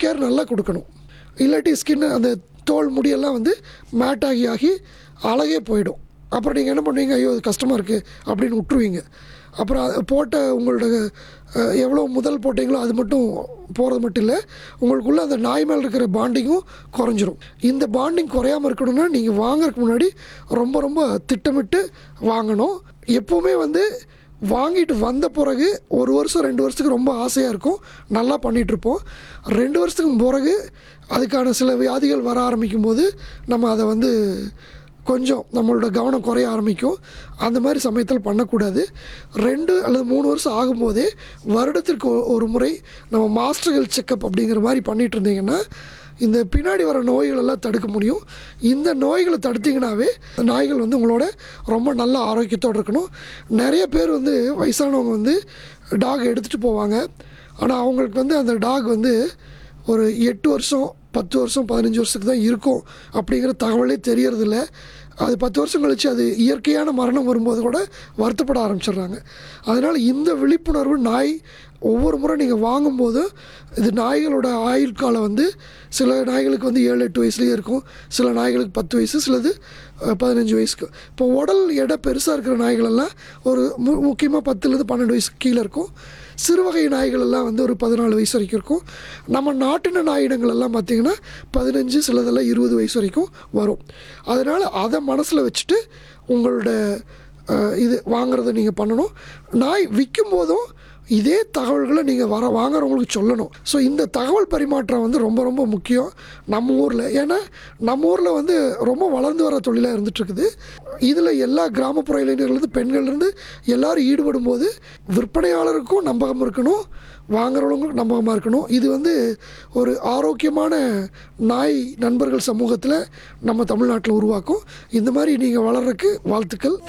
care நல்லா கொடுக்கணும் இல்லாட்டி ஸ்கின் அந்த தோல் முடியெல்லாம் வந்து மேட் ஆகி ஆகி அழகே போயிடும் அப்புறம் நீங்கள் என்ன பண்ணுவீங்க ஐயோ அது கஷ்டமாக இருக்குது அப்படின்னு விட்டுருவீங்க அப்புறம் அது போட்ட உங்களோட அஹ், எவ்வளோ முதல் போட்டிங்களோ அது மட்டும் போகிறது மட்டும் இல்லை உங்களுக்குள்ளே அந்த நாய் மேல் இருக்கிற பாண்டிங்கும் குறைஞ்சிரும் இந்த பாண்டிங் குறையாமல் இருக்கணும்னா நீங்கள் வாங்குறதுக்கு முன்னாடி ரொம்ப ரொம்ப திட்டமிட்டு வாங்கணும் எப்போவுமே வந்து வாங்கிட்டு வந்த பிறகு ஒரு வருஷம் ரெண்டு வருஷத்துக்கு ரொம்ப ஆசையாக இருக்கும் நல்லா பண்ணிகிட்ருப்போம் ரெண்டு வருஷத்துக்கு பிறகு அதுக்கான சில வியாதிகள் வர ஆரம்பிக்கும் போது நம்ம அதை வந்து கொஞ்சம் நம்மளோட கவனம் குறைய ஆரம்பிக்கும் அந்த மாதிரி சமயத்தில் பண்ணக்கூடாது ரெண்டு அல்லது மூணு வருஷம் ஆகும்போதே வருடத்திற்கு ஒ- ஒரு முறை நம்ம மாஸ்டர் ஹெல்த் செக்கப் அப்படிங்கிற மாதிரி பண்ணிட்டு இருந்தீங்கன்னா இந்த பின்னாடி வர நோய்கள் எல்லாம் தடுக்க முடியும் இந்த நோய்களை தடுத்தீங்கன்னாவே நாய்கள் வந்து உங்களோட ரொம்ப நல்ல ஆரோக்கியத்தோடு இருக்கணும் நிறைய பேர் வந்து வயசானவங்க வந்து டாக் எடுத்துகிட்டு போவாங்க ஆனால் அவங்களுக்கு வந்து அந்த டாக் வந்து ஒரு எட்டு வருஷம் பத்து வருஷம் பதினஞ்சு வருஷத்துக்கு தான் இருக்கும் அப்படிங்கிற தகவலே தெரியறதில்ல அது பத்து வருஷம் கழித்து அது இயற்கையான மரணம் வரும்போது கூட வருத்தப்பட ஆரம்பிச்சிடுறாங்க அதனால் இந்த விழிப்புணர்வு நாய் ஒவ்வொரு முறை நீங்கள் வாங்கும்போது இது நாய்களோட ஆயுள் காலம் வந்து சில நாய்களுக்கு வந்து ஏழு எட்டு வயசுலேயே இருக்கும் சில நாய்களுக்கு பத்து வயசு சிலது அஹ், பதினஞ்சு வயசுக்கு இப்போ உடல் எடை பெருசாக இருக்கிற நாய்களெல்லாம் ஒரு மு முக்கியமாக பத்துலேருந்து பன்னெண்டு வயசு கீழே இருக்கும் சிறு வகை நாய்கள் எல்லாம் வந்து ஒரு பதினாலு வயசு வரைக்கும் இருக்கும் நம்ம நாட்டின நாயிடங்கள் எல்லாம் பார்த்திங்கன்னா பதினஞ்சு சிலதெல்லாம் இருபது வயசு வரைக்கும் வரும் அதனால் அதை மனசில் வச்சுட்டு உங்களோட அஹ், இது வாங்குறதை நீங்கள் பண்ணணும் நாய் விற்கும் போதும் இதே தகவல்களை நீங்கள் வர வாங்குறவங்களுக்கு சொல்லணும் ஸோ இந்த தகவல் பரிமாற்றம் வந்து ரொம்ப ரொம்ப முக்கியம் நம்ம ஊரில் ஏன்னா நம்ம ஊரில் வந்து ரொம்ப வளர்ந்து வர தொழிலாக இருந்துகிட்ருக்குது இதில் எல்லா கிராமப்புற இளைஞர்கள்லேருந்து பெண்கள்லேருந்து எல்லாரும் ஈடுபடும் போது விற்பனையாளருக்கும் நம்பகம் இருக்கணும் வாங்குறவங்களுக்கும் நம்பகமாக இருக்கணும் இது வந்து ஒரு ஆரோக்கியமான நாய் நண்பர்கள் சமூகத்தில் நம்ம தமிழ்நாட்டில் உருவாக்கும் இந்த மாதிரி நீங்கள் வளர்றதுக்கு வாழ்த்துக்கள்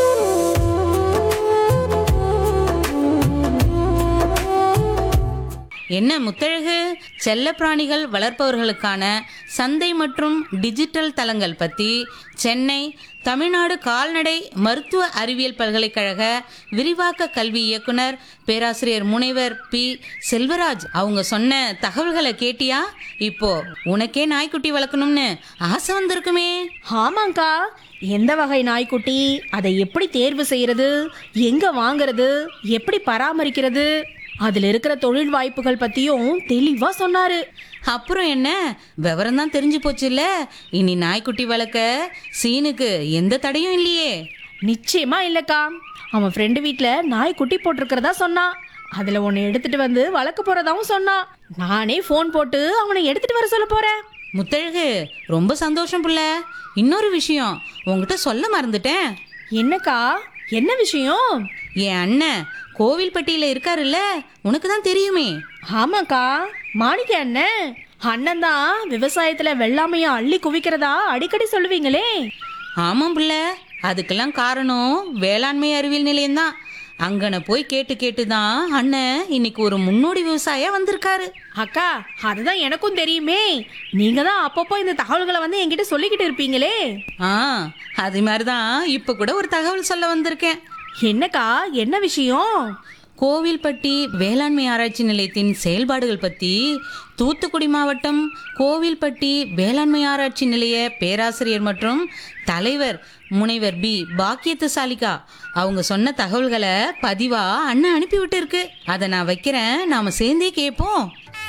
என்ன முத்தழகு செல்லப்பிராணிகள் வளர்ப்பவர்களுக்கான சந்தை மற்றும் டிஜிட்டல் தளங்கள் பற்றி சென்னை தமிழ்நாடு கால்நடை மருத்துவ அறிவியல் பல்கலைக்கழக விரிவாக்க கல்வி இயக்குனர் பேராசிரியர் முனைவர் பி செல்வராஜ் அவங்க சொன்ன தகவல்களை கேட்டியா இப்போ உனக்கே நாய்க்குட்டி வளர்க்கணும்னு ஆசை வந்திருக்குமே ஆமாங்க்கா எந்த வகை நாய்க்குட்டி அதை எப்படி தேர்வு செய்யறது எங்க வாங்குறது எப்படி பராமரிக்கிறது அதுல இருக்கிற தொழில் வாய்ப்புகள் பத்தியும் தெளிவா சொன்னாரு அப்புறம் என்ன விவரம் தான் தெரிஞ்சு போச்சுல்ல இனி நாய்க்குட்டி வளர்க்க சீனுக்கு எந்த தடையும் இல்லையே நிச்சயமா இல்லக்கா அவன் ஃப்ரெண்டு வீட்ல நாய்க்குட்டி போட்டிருக்கிறதா சொன்னான் அதுல ஒன்னு எடுத்துட்டு வந்து வளர்க்க போறதாவும் சொன்னான் நானே ஃபோன் போட்டு அவனை எடுத்துட்டு வர சொல்ல போறேன் முத்தழகு ரொம்ப சந்தோஷம் புள்ள இன்னொரு விஷயம் உங்ககிட்ட சொல்ல மறந்துட்டேன் என்னக்கா என்ன விஷயம் என் அண்ணன் கோவில்பட்டியில இருக்காருல்ல உனக்கு தான் தெரியுமே ஆமாக்கா மாணிக்க அண்ணன் அண்ணன் தான் விவசாயத்துல வெள்ளாமைய அள்ளி குவிக்கிறதா அடிக்கடி சொல்லுவீங்களே ஆமாம் புள்ள அதுக்கெல்லாம் காரணம் வேளாண்மை அறிவியல் நிலையம்தான் அங்கன போய் கேட்டு கேட்டு தான் அண்ணன் இன்னைக்கு ஒரு முன்னோடி விவசாயியா வந்திருக்காரு அக்கா அதுதான் எனக்கும் தெரியுமே நீங்க தான் அப்பப்போ இந்த தகவல்களை வந்து என்கிட்ட சொல்லிக்கிட்டு இருப்பீங்களே ஆ அது மாதிரி தான் இப்போ கூட ஒரு தகவல் சொல்ல வந்திருக்கேன் என்னக்கா என்ன விஷயம் கோவில்பட்டி வேளாண்மை ஆராய்ச்சி நிலையத்தின் செயல்பாடுகள் பற்றி தூத்துக்குடி மாவட்டம் கோவில்பட்டி வேளாண்மை ஆராய்ச்சி நிலைய பேராசிரியர் மற்றும் தலைவர் முனைவர் பி பாக்கியத்து சாலிகா அவங்க சொன்ன தகவல்களை பதிவா அண்ணன் அனுப்பிவிட்டு இருக்கு அதை நான் வைக்கிறேன் நாம சேர்ந்தே கேட்போம்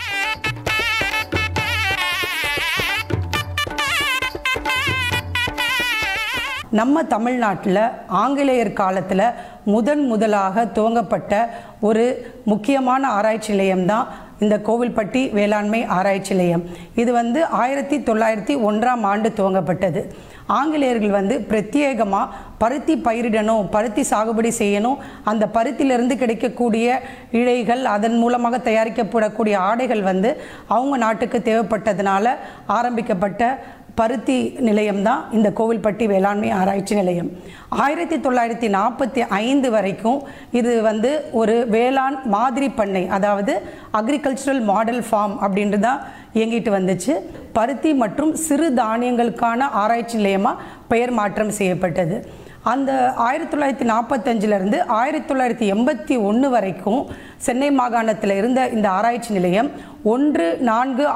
நம்ம தமிழ்நாட்டில் ஆங்கிலேயர் காலத்தில் முதன் முதலாக துவங்கப்பட்ட ஒரு முக்கியமான ஆராய்ச்சி நிலையம்தான் இந்த கோவில்பட்டி வேளாண்மை ஆராய்ச்சி நிலையம் இது வந்து ஆயிரத்தி தொள்ளாயிரத்தி ஒன்றாம் ஆண்டு துவங்கப்பட்டது ஆங்கிலேயர்கள் வந்து பிரத்யேகமாக பருத்தி பயிரிடணும் பருத்தி சாகுபடி செய்யணும் அந்த பருத்தியிலிருந்து கிடைக்கக்கூடிய இழைகள் அதன் மூலமாக தயாரிக்கப்படக்கூடிய ஆடைகள் வந்து அவங்க நாட்டுக்கு தேவைப்பட்டதுனால ஆரம்பிக்கப்பட்ட பருத்தி நிலையம்தான் இந்த கோவில்பட்டி வேளாண்மை ஆராய்ச்சி நிலையம் ஆயிரத்தி தொள்ளாயிரத்தி நாற்பத்தி ஐந்து வரைக்கும் இது வந்து ஒரு வேளாண் மாதிரி பண்ணை அதாவது அக்ரிகல்ச்சரல் மாடல் ஃபார்ம் அப்படின்ட்டு தான் இயங்கிட்டு வந்துச்சு பருத்தி மற்றும் சிறு தானியங்களுக்கான ஆராய்ச்சி நிலையமாக பெயர் மாற்றம் செய்யப்பட்டது அந்த ஆயிரத்தி தொள்ளாயிரத்தி நாற்பத்தஞ்சிலேருந்து ஆயிரத்தி தொள்ளாயிரத்தி எண்பத்தி ஒன்று வரைக்கும் சென்னை மாகாணத்தில் இருந்த இந்த ஆராய்ச்சி நிலையம் ஒன்று நான்கு